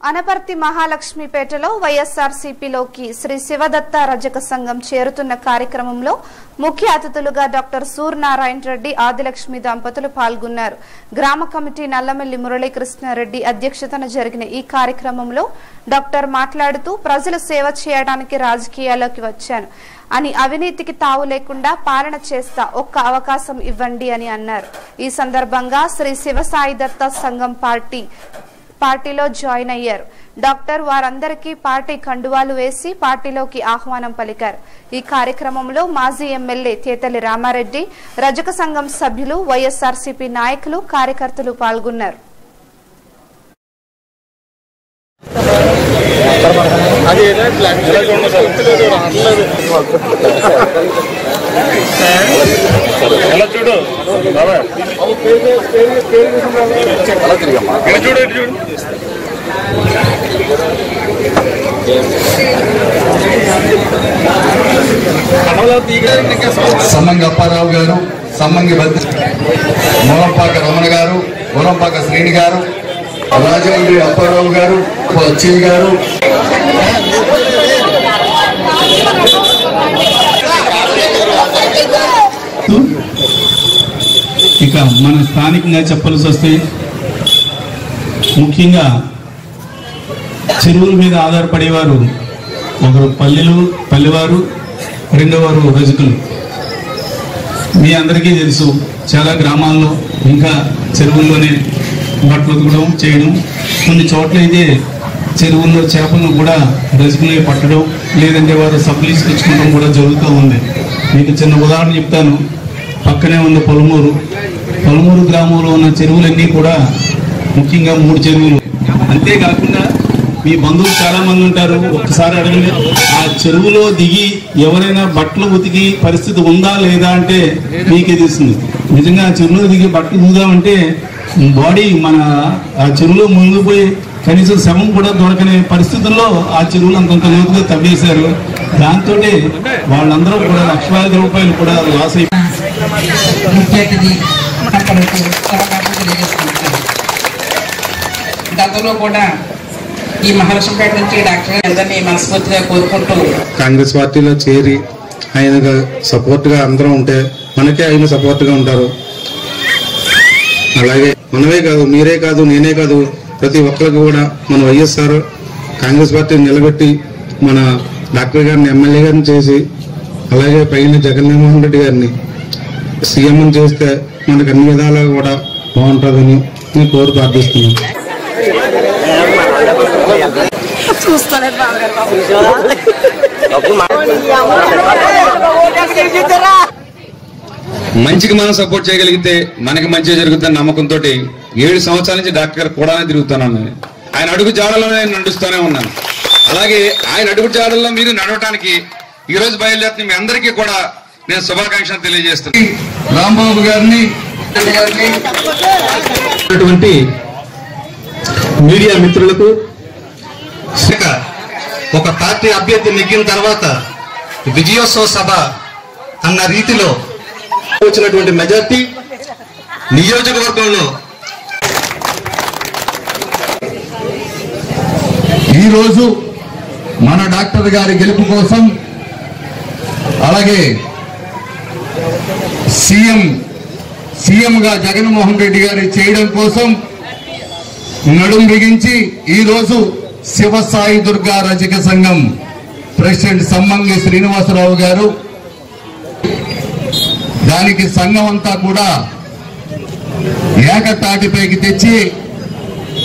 అనపర్తి మహాలక్ష్మిపేటలో వైఎస్ఆర్సీపీలోకి శ్రీ శివదత్త రజక సంఘం చేరుతున్న కార్యక్రమంలో ముఖ్య అతిథులుగా డాక్టర్ సూర్యనారాయణ రెడ్డి ఆదిలక్ష్మి దంపతులు పాల్గొన్నారు గ్రామ కమిటీ నల్లమల్లి మురళీకృష్ణారెడ్డి అధ్యక్షతన జరిగిన ఈ కార్యక్రమంలో డాక్టర్ మాట్లాడుతూ ప్రజలు సేవ చేయడానికి రాజకీయాల్లోకి వచ్చాను అని అవినీతికి తావు లేకుండా పాలన చేస్తా ఒక్క అవకాశం ఇవ్వండి అని అన్నారు ఈ సందర్భంగా శ్రీ శివసాయి దత్త సంఘం పార్టీ పార్టీలో జాయిన్ అయ్యారు డాక్టర్ వారందరికీ పార్టీ కండువాలు వేసి పార్టీలోకి ఆహ్వానం పలికారు ఈ కార్యక్రమంలో మాజీ ఎమ్మెల్యే తేతలి రామారెడ్డి రజక సంఘం సభ్యులు వైఎస్ఆర్సీపీ నాయకులు కార్యకర్తలు పాల్గొన్నారు అది ఎలా బ్లాక్ ఎలా చూడలేదు రావట్లేదు ఎలా చూడు బాబాయ్ ఇలా చూడు ఇటు చూడు సమ్మంగి అప్పారావు గారు సమ్మంగి బద్ద మూలంపాక రమణ గారు మూలంపాక శ్రేణి గారు రాజమండ్రి అప్పారావు గారు అచ్చయ్య గారు ఇక మన స్థానికంగా చెప్పాల్సి వస్తే ముఖ్యంగా చెరువుల మీద ఆధారపడేవారు ఒకరు పల్లెలు పల్లెవారు రెండోవారు రజకులు మీ అందరికీ తెలుసు చాలా గ్రామాల్లో ఇంకా చెరువుల్లోనే బట్టలు ఉతకడం చేయడం కొన్ని చోట్ల అయితే చెరువుల్లో చేపలను కూడా రజకులే పట్టడం లేదంటే వారు సప్లీస్ తెచ్చుకోవడం కూడా జరుగుతూ ఉంది మీకు చిన్న ఉదాహరణ చెప్తాను పక్కనే ఉంది పొలమూరు పొలమూరు గ్రామంలో ఉన్న చెరువులన్నీ కూడా ముఖ్యంగా మూడు చెరువులు అంతేకాకుండా మీ బంధువులు చాలా మంది ఉంటారు ఒక్కసారి అడగండి ఆ చెరువులో దిగి ఎవరైనా బట్టలు ఉతికి పరిస్థితి ఉందా లేదా అంటే మీకే తెలుస్తుంది నిజంగా ఆ చెరువులో దిగి బట్టలు ఉదామంటే బాడీ మన ఆ చెరువులో మునిగిపోయి కనీసం శవం కూడా దొరకని పరిస్థితుల్లో ఆ చెరువులు అంతంత లోతుగా తవ్వేశారు దాంతో వాళ్ళందరూ కూడా లక్షలాది రూపాయలు కూడా లాస్ అయిపోయి ముఖ్య అతిథి అక్కడకు శుభాకాంక్షలు తెలియజేసుకుంటున్నాను గతంలో కూడా ఈ మహాలక్ష్మిపేట నుంచి డాక్టర్ గారు అందరినీ మనస్ఫూర్తిగా కోరుకుంటూ కాంగ్రెస్ పార్టీలో చేరి ఆయన సపోర్ట్గా అందరం ఉంటే మనకే ఆయన సపోర్ట్గా ఉంటారు అలాగే మనమే కాదు మీరే కాదు నేనే కాదు ప్రతి ఒక్కరికి కూడా మన వైఎస్ఆర్ కాంగ్రెస్ పార్టీని నిలబెట్టి మన డాక్టర్ గారిని ఎమ్మెల్యే గారిని చేసి అలాగే పైన జగన్మోహన్ రెడ్డి గారిని సీఎం చేస్తే మనకు అన్ని విధాలుగా కూడా బాగుంటుందని నేను కోరి ప్రార్థిస్తున్నాను మంచికి మనం సపోర్ట్ చేయగలిగితే మనకి మంచి జరుగుతుందని నమ్మకంతో ఏడు సంవత్సరాల నుంచి డాక్టర్ గారు కూడా తిరుగుతున్నాను ఆయన అడుగు జాడలోనే నేను నడుస్తూనే ఉన్నాను అలాగే ఆయన అడుగు జాడల్లో మీరు నడవటానికి ఈ రోజు బయలుదేరుతున్న మీ అందరికీ కూడా నేను శుభాకాంక్షలు తెలియజేస్తున్నాను రాంబాబు గారిని గారిని ఉన్నటువంటి మీడియా మిత్రులకు ఇక ఒక పార్టీ అభ్యర్థి నెగ్గిన తర్వాత విజయోత్సవ సభ అన్న రీతిలో వచ్చినటువంటి మెజార్టీ నియోజకవర్గంలో ఈరోజు మన డాక్టర్ గారి గెలుపు కోసం అలాగే సీఎం సీఎంగా జగన్మోహన్ రెడ్డి గారి చేయడం కోసం నడుం బిగించి ఈరోజు శివసాయి దుర్గా రజక సంఘం ప్రెసిడెంట్ సమ్మంగి శ్రీనివాసరావు గారు దానికి సంఘం అంతా కూడా ఏకతాటిపైకి తెచ్చి